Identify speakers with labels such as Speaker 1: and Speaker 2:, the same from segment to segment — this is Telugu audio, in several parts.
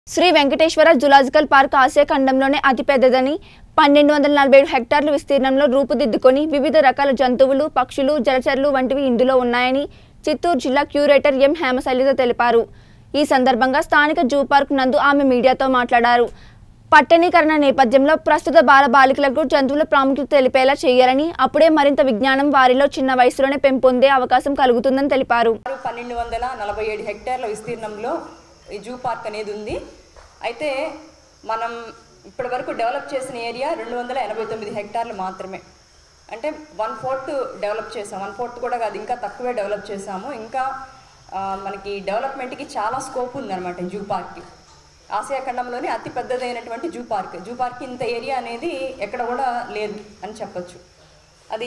Speaker 1: Shri Venkateswara zoological park Asia ఖండంలోనే అతిపెద్దదని పన్నెండు వందల నలభై ఏడు హెక్టార్ల విస్తీర్ణంలో రూపుదిద్దుకొని వివిధ రకాల జంతువులు పక్షులు జలచరులు వంటివి ఇందులో ఉన్నాయని చిత్తూరు జిల్లా క్యూరేటర్ ఎం హేమశైలిత తెలిపారు ఈ సందర్భంగా స్థానిక జూ పార్క్ నందు ఆమె మీడియాతో మాట్లాడారు పట్టణీకరణ నేపథ్యంలో ప్రస్తుత బాల బాలికలకు జంతువుల ప్రాముఖ్యత తెలిపేలా చేయాలని అప్పుడే మరింత విజ్ఞానం వారిలో చిన్న వయసులోనే పెంపొందే అవకాశం కలుగుతుందని తెలిపారు
Speaker 2: సుమారు పన్నెండు వందల నలభై ఏడు హెక్టార్ల విస్తీర్ణంలో ఈ జూ పార్క్ అనేది ఉంది అయితే మనం ఇప్పటి వరకు డెవలప్ చేసిన ఏరియా రెండు వందల ఎనభై తొమ్మిది హెక్టార్లు మాత్రమే అంటే వన్ ఫోర్త్ డెవలప్ చేసాం వన్ ఫోర్త్ కూడా కాదు ఇంకా తక్కువే డెవలప్ చేసాము ఇంకా ఆ, మనకి డెవలప్మెంట్కి చాలా స్కోప్ ఉందన్నమాట జూ పార్క్కి ఆసియా ఖండంలోనే అతి పెద్దదైనటువంటి జూ పార్క్ జూ పార్క్ ఇంత ఏరియా అనేది ఎక్కడ కూడా లేదు అని చెప్పొచ్చు అది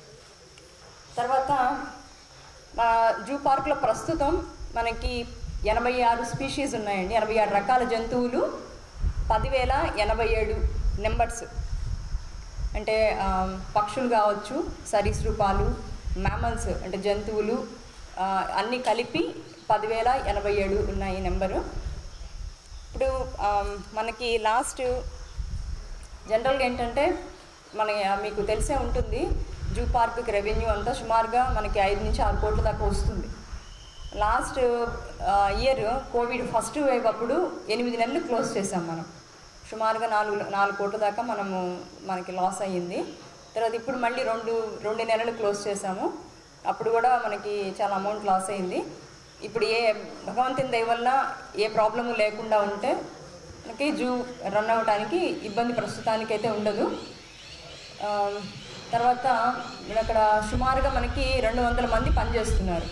Speaker 2: తర్వాత మా జూ పార్క్లో ప్రస్తుతం మనకి ఎనభై ఆరు స్పీషీస్ ఉన్నాయండి ఎనభై ఆరు రకాల జంతువులు పదివేల ఎనభై ఏడు నెంబర్స్ అంటే ఆ, పక్షులు కావచ్చు సరీసృపాలు మ్యామల్స్ అంటే జంతువులు ఆ, అన్నీ కలిపి పదివేల ఎనభై ఏడు ఉన్నాయి నెంబరు ఇప్పుడు ఆ, మనకి లాస్ట్ జనరల్గా ఏంటంటే మన మీకు తెలిసే ఉంటుంది జూ పార్క్కి రెవెన్యూ అంతా సుమారుగా మనకి ఐదు నుంచి ఆరు కోట్ల దాకా వస్తుంది last year covid first wave అప్పుడు ఎనిమిది నెలలు క్లోజ్ చేసాం మనం సుమారుగా నాలుగు నాలుగు కోట్ల దాకా మనము మనకి లాస్ అయ్యింది తర్వాత ఇప్పుడు మళ్ళీ రెండు రెండు నెలలు క్లోజ్ చేసాము అప్పుడు కూడా మనకి చాలా అమౌంట్ లాస్ అయింది ఇప్పుడు ఏ భగవంతుని దయ వల్ల ఏ ప్రాబ్లము లేకుండా ఉంటే మనకి జూ రన్ అవ్వడానికి ఇబ్బంది ప్రస్తుతానికి అయితే ఉండదు ఆ, తర్వాత ఇక్కడ అక్కడ సుమారుగా మనకి రెండు వందల మంది పనిచేస్తున్నారు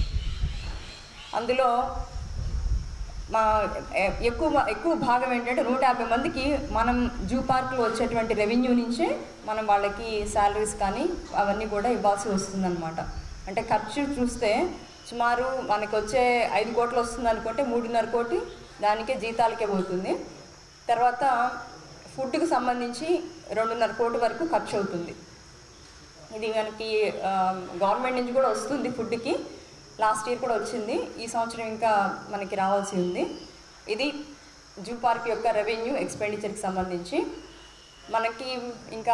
Speaker 2: అందులో మా ఎ- ఎక్కువ ఎక్కువ భాగం ఏంటంటే నూట యాభై మందికి మనం జూ పార్క్లో వచ్చేటువంటి రెవెన్యూ నుంచే మనం వాళ్ళకి శాలరీస్ కానీ అవన్నీ కూడా ఇవ్వాల్సి వస్తుందన్నమాట అంటే ఖర్చు చూస్తే సుమారు మనకి వచ్చే ఐదు కోట్లు వస్తుంది అనుకుంటే మూడున్నర కోటి దానికే జీతాలకే పోతుంది తర్వాత ఫుడ్కి సంబంధించి రెండున్నర కోటి వరకు ఖర్చు అవుతుంది ఇది మనకి ఆ, గవర్నమెంట్ నుంచి కూడా వస్తుంది ఫుడ్కి లాస్ట్ ఇయర్ కూడా వచ్చింది ఈ సంవత్సరం ఇంకా మనకి రావాల్సి ఉంది ఇది జూ పార్క్ యొక్క రెవెన్యూ ఎక్స్పెండిచర్కి సంబంధించి మనకి ఇంకా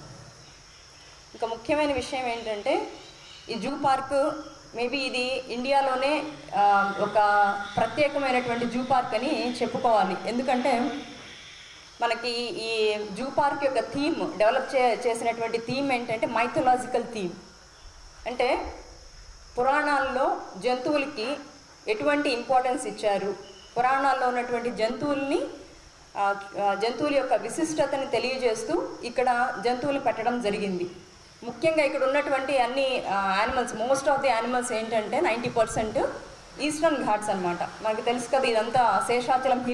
Speaker 2: ఇంకా ముఖ్యమైన విషయం ఏంటంటే ఈ జూ పార్క్ మేబీ ఇది ఇండియాలోనే ఆ, ఒక ప్రత్యేకమైనటువంటి జూ పార్క్ అని చెప్పుకోవాలి ఎందుకంటే మనకి ఈ జూ పార్క్ యొక్క థీమ్ డెవలప్ చే చేసినటువంటి థీమ్ ఏంటంటే మైథలాజికల్ థీమ్ అంటే పురాణాల్లో జంతువులకి ఎటువంటి ఇంపార్టెన్స్ ఇచ్చారు పురాణాల్లో ఉన్నటువంటి జంతువుల్ని ఆ, ఆ, జంతువుల యొక్క విశిష్టతని తెలియజేస్తూ ఇక్కడ జంతువులు పెట్టడం జరిగింది ముఖ్యంగా ఇక్కడ ఉన్నటువంటి అన్ని animals most of the animals ఏంటంటే నైంటీ పర్సెంట్ ఈస్టర్న్ ఘాట్స్ అనమాట మనకు తెలుసు కదా ఇదంతా శేషాచలం hill